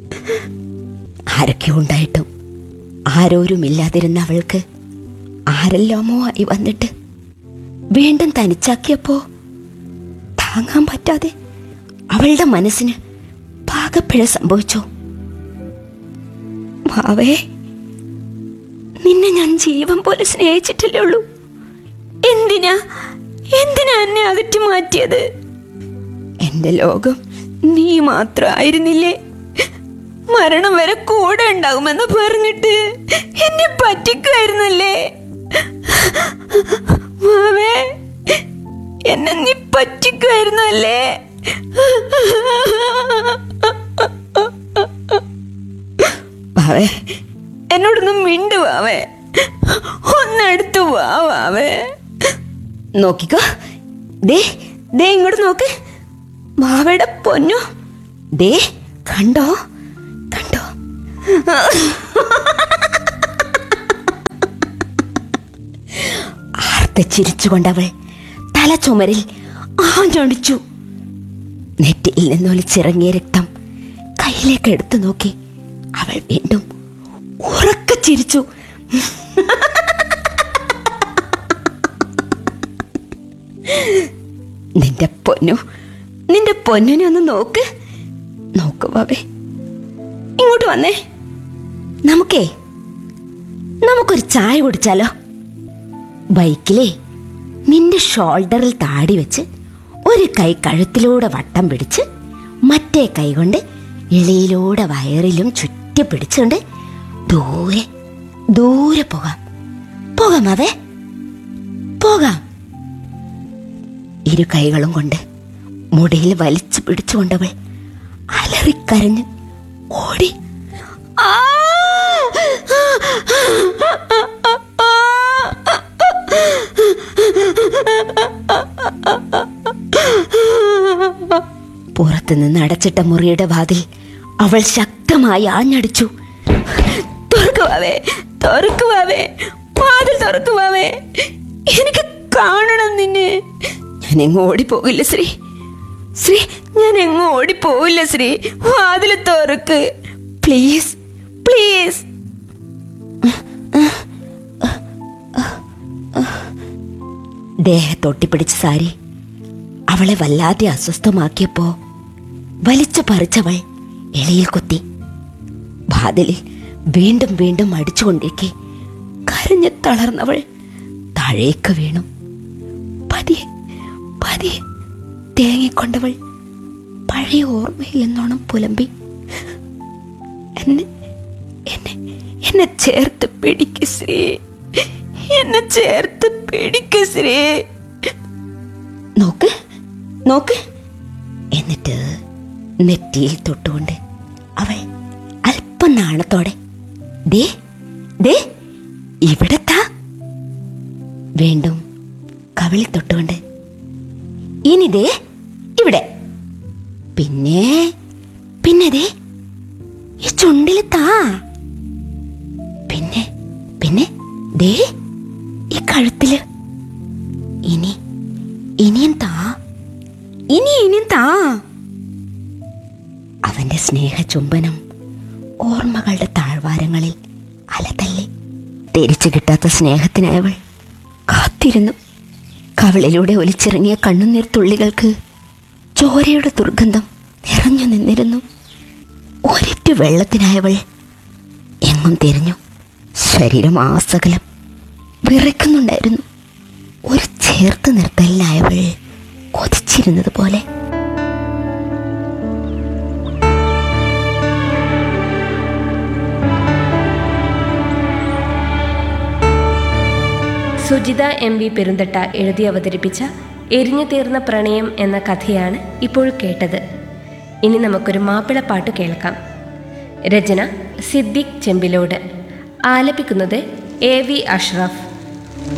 ആരൊക്കെ ഉണ്ടായിട്ടും ആരോരുമില്ലാതിരുന്ന അവൾക്ക് ആരെല്ലാമോ ആയി വന്നിട്ട് വീണ്ടും തനിച്ചാക്കിയപ്പോ താങ്ങാൻ പറ്റാതെ അവളുടെ മനസ്സിന് പാകപ്പിഴ സംഭവിച്ചു മാവേ നിന്നെ ഞാൻ ജീവൻ പോലെ സ്നേഹിച്ചിട്ടല്ലേ ഉള്ളൂ എന്തിനാ എന്തിനാ എന്നെ അകറ്റി മാറ്റിയത് എന്റെ ലോകം നീ മാത്രമായിരുന്നില്ലേ മരണം വരെ കൂടെ ഉണ്ടാകുമെന്ന് പറഞ്ഞിട്ട് എന്നെ പറ്റിക്കുമായിരുന്നല്ലേ മാവേ എന്നെ നീ പറ്റിക്കുമായിരുന്നല്ലേ വാവേ എന്നോടൊന്നും മിണ്ടു വാവേ ഒന്നെടുത്തു വാ വാവേ നോക്കിക്കോ ദേ ദേ ഇങ്ങോട്ട് നോക്ക് മാവയുടെ പൊന്നു ദേ കണ്ടോ കണ്ടോ ആർത്തച്ചിരിച്ചുകൊണ്ടവൾ തല ചുമരിൽ ആഞ്ഞൊടിച്ചു നെറ്റിയിൽ നിന്നൊലിച്ചിറങ്ങിയ രക്തം കയ്യിലേക്ക് എടുത്തു നോക്കി അവൾ വീണ്ടും ഉറക്കെ ചിരിച്ചു നിന്റെ പൊന്നു നിന്റെ പൊന്നിനെ ഒന്ന് നോക്ക് നോക്ക് ബാബേ ഇങ്ങോട്ട് വന്നേ നമുക്കേ നമുക്കൊരു ചായ കുടിച്ചാലോ ബൈക്കിലേ നിന്റെ ഷോൾഡറിൽ താടി വെച്ച് ഒരു കൈ കഴുത്തിലൂടെ വട്ടം പിടിച്ച് മറ്റേ കൈ കൊണ്ട് ഇളയിലൂടെ വയറിലും ചുറ്റി പിടിച്ചുകൊണ്ട് ദൂരെ ദൂരെ പോകാം പോകാം അതെ പോകാം ഇരു കൈകളും കൊണ്ട് മുടിയിൽ വലിച്ചു പിടിച്ചുകൊണ്ടവൾ അലറിക്കരഞ്ഞ് ഓടി ആ! പുറത്തുനിന്ന് അടച്ചിട്ട മുറിയുടെ വാതിൽ അവൾ ശക്തമായി ആഞ്ഞടിച്ചു തുറക്കുവാവേ തുറക്കുവാവേ വാതിൽ തുറക്കുവാവേ എനിക്ക് കാണണം നിന്നെ ഞാൻ എങ്ങും ഓടിപ്പോകില്ല ശ്രീ ശ്രീ ഞാൻ എങ്ങും ഓടിപ്പോവില്ല ശ്രീ വാതിൽ തുറക്ക് പ്ലീസ് പ്ലീസ് ദേഹത്തൊട്ടിപ്പിടിച്ച സാരി അവളെ വല്ലാതെ അസ്വസ്ഥമാക്കിയപ്പോ വലിച്ചു പറിച്ചവൾ എളിയിൽ കുത്തി വാതിലിൽ വീണ്ടും വീണ്ടും അടിച്ചുകൊണ്ടിരിക്കെ കരഞ്ഞു തളർന്നവൾ താഴേക്ക് വീണു പതിയെ പതിയെ തേങ്ങിക്കൊണ്ടവൾ പഴയ ഓർമ്മയിൽ എന്നോണം പുലമ്പി എന്നെ എന്നെ എന്നെ ചേർത്ത് പിടിക്ക് ശ്രീ എന്നെ ചേർത്ത് പിടിക്ക് ശ്രീ നോക്ക് നോക്ക് എന്നിട്ട് നെറ്റിയിൽ തൊട്ടുകൊണ്ട് അവൾ അല്പം നാണത്തോടെ ദേ ദേ ഇവിടത്താ വീണ്ടും കവിളി തൊട്ടുകൊണ്ട് ഇനി ദേ ഇവിടെ പിന്നെ പിന്നെ ദേ ഈ ചുണ്ടിൽ താ പിന്നെ പിന്നെ ദേ ഈ കഴുത്തില് ഇനി ഇനിയും താ ഇനി ഇനിയും താ അവന്റെ സ്നേഹ ചുംബനം ഓർമ്മകളുടെ താഴ്വാരങ്ങളിൽ അലതല്ലി തിരിച്ചു കിട്ടാത്ത സ്നേഹത്തിനായവൾ കാത്തിരുന്നു കവിളിലൂടെ ഒലിച്ചിറങ്ങിയ കണ്ണുനീർ തുള്ളികൾക്ക് ചോരയുടെ ദുർഗന്ധം നിറഞ്ഞു നിന്നിരുന്നു ഒരിറ്റു വെള്ളത്തിനായവൾ എങ്ങും തിരിഞ്ഞു ശരീരം ആസകലം വിറയ്ക്കുന്നുണ്ടായിരുന്നു ഒരു ചേർത്ത് നിർത്തലിനായവൾ കൊതിച്ചിരുന്നത് പോലെ സുജിത എം വി പെരുന്തട്ട എഴുതി അവതരിപ്പിച്ച എരിഞ്ഞു തീർന്ന പ്രണയം എന്ന കഥയാണ് ഇപ്പോൾ കേട്ടത് ഇനി നമുക്കൊരു മാപ്പിളപ്പാട്ട് കേൾക്കാം രചന സിദ്ദിഖ് ചെമ്പിലോട് ആലപിക്കുന്നത് എ വി അഷ്റഫ്